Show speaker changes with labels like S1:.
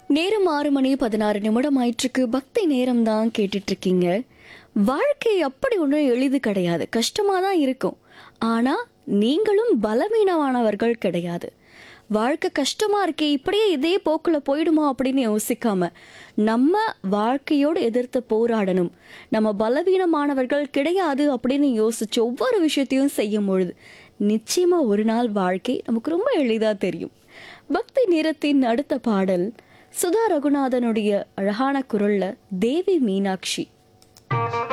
S1: நேரம் ஆறு மணி பதினாறு நிமிடம் ஆயிற்றுக்கு பக்தி நேரம் தான் கேட்டுட்டு இருக்கீங்க வாழ்க்கை அப்படி ஒன்றும் எளிது கிடையாது கஷ்டமாக தான் இருக்கும் ஆனால் நீங்களும் பலவீனமானவர்கள் கிடையாது வாழ்க்கை கஷ்டமாக இருக்கே இப்படியே இதே போக்கில் போயிடுமா அப்படின்னு யோசிக்காம நம்ம வாழ்க்கையோடு எதிர்த்து போராடணும் நம்ம பலவீனமானவர்கள் கிடையாது அப்படின்னு யோசிச்சு ஒவ்வொரு விஷயத்தையும் செய்யும் பொழுது நிச்சயமாக ஒரு நாள் வாழ்க்கை நமக்கு ரொம்ப எளிதாக தெரியும் பக்தி நேரத்தின் அடுத்த பாடல் சுதா ரகுநாதனுடைய அழகான குரல்ல தேவி மீனாட்சி